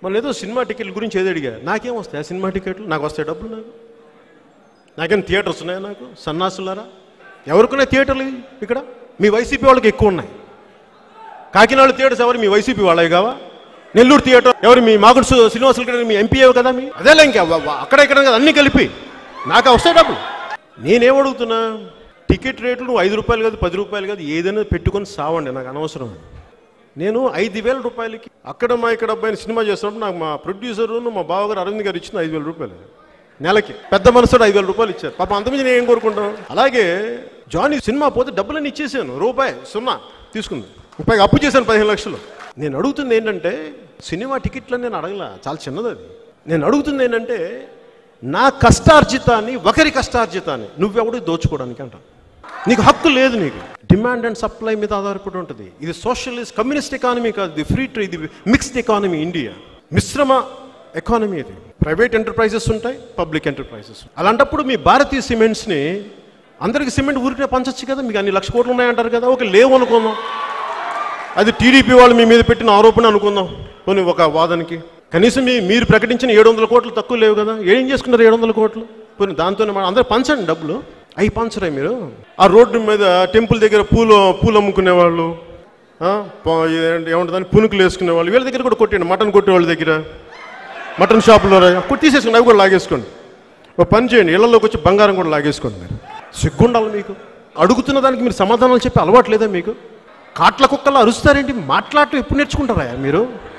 మళ్ళీ ఏదో సినిమా టికెట్ల గురించి ఏదో అడిగా నాకేం వస్తాయి ఆ సినిమా టికెట్లు నాకు వస్తాయి డబ్బులు నాకు నాకేం థియేటర్స్ ఉన్నాయా నాకు సన్నాసులారా ఎవరికున్నాయి థియేటర్లు ఇక్కడ మీ వైసీపీ వాళ్ళకి ఎక్కువ ఉన్నాయి కాకినాడ థియేటర్స్ ఎవరు మీ వైసీపీ వాళ్ళవి కావా నెల్లూరు థియేటర్ ఎవరు మీ మాగుడు సు- శ్రీనివాసులు గారు మీ ఎంపీ కదా మీ అదేలే ఇంకా వ- వ- అక్కడ ఇక్కడ కదా అన్నీ కలిపి నాకు వస్తాయి డబ్బులు నేనేం అడుగుతున్నా టికెట్ రేట్లు నువ్వు ఐదు రూపాయలు కాదు పది రూపాయలు కాదు ఏదైనా పెట్టుకొని సావండి నాకు అనవసరం నేను ఐదు వేల రూపాయలకి అక్కడ మా ఇక్కడ అబ్బాయిని సినిమా చేస్తున్నప్పుడు నాకు మా ప్రొడ్యూసర్ మా బావగారు అరవింద్ గారు ఇచ్చిన ఐదు వేల రూపాయలు నెలకి పెద్ద మనసుడు ఐదు వేల రూపాయలు ఇచ్చారు పాప అంతమంది నేను ఏం కోరుకుంటాను అలాగే జానీ సినిమా పోతే డబ్బులన్నీ ఇచ్చేసాను రూపాయి సున్నా తీసుకుంది ముప్పై అప్పు చేశాను పదిహేను లక్షలు నేను అడుగుతుంది ఏంటంటే సినిమా టికెట్లని నేను అడగలా చాలా చిన్నది అది నేను అడుగుతుంది ఏంటంటే నా కష్టార్జితాన్ని ఒకరి కష్టార్జితాన్ని నువ్వెవడు దోచుకోవడానికి అంట నీకు హక్కు లేదు నీకు డిమాండ్ అండ్ సప్లై మీద ఆధారపడి ఉంటుంది ఇది సోషలిస్ట్ కమ్యూనిస్ట్ ఎకానమీ కాదు ఇది ఫ్రీ ట్రేడ్ ఇది మిక్స్డ్ ఎకానమీ ఇండియా మిశ్రమ ఎకానమీ ఇది ప్రైవేట్ ఎంటర్ప్రైజెస్ ఉంటాయి పబ్లిక్ ఎంటర్ప్రైజెస్ అలాంటప్పుడు మీ భారతీయ సిమెంట్స్ని అందరికి సిమెంట్ ఊరికే పంచొచ్చు కదా మీకు అన్ని లక్ష కోట్లు ఉన్నాయంటారు కదా ఒక లేవు అనుకుందాం అది టీడీపీ వాళ్ళు మీ మీద పెట్టిన ఆరోపణ అనుకుందాం కొన్ని ఒక వాదనకి కనీసం మీ మీరు ప్రకటించిన ఏడు వందల కోట్లు తక్కువ లేవు కదా ఏం చేసుకున్నారు ఏడు వందల కోట్లు కొన్ని దాంతోనే మన అందరూ పంచండి డబ్బులు అవి పంచరే మీరు ఆ రోడ్డు మీద టెంపుల్ దగ్గర పూలు పూలు అమ్ముకునే వాళ్ళు ఆ, ప- ఏంటి- ఏముంటుందని పునుకులు వేసుకునే వాళ్ళు వీళ్ళ దగ్గర కూడా కొట్టండి మటన్ కొట్టే వాళ్ళ దగ్గర మటన్ షాపులో కొట్టేసేసుకోండి అవి కూడా లాగేసుకోండి ఒక పని చేయండి ఇళ్లలోకి వచ్చి బంగారం కూడా లాగేసుకోండి మీరు సిగ్గుండాలి మీకు అడుగుతున్న దానికి మీరు సమాధానాలు చెప్పి అలవాటు లేదా మీకు కాట్ల కుక్కలా అరుస్తారేంటి మాట్లాడటం ఎప్పుడు నేర్చుకుంటారా మీరు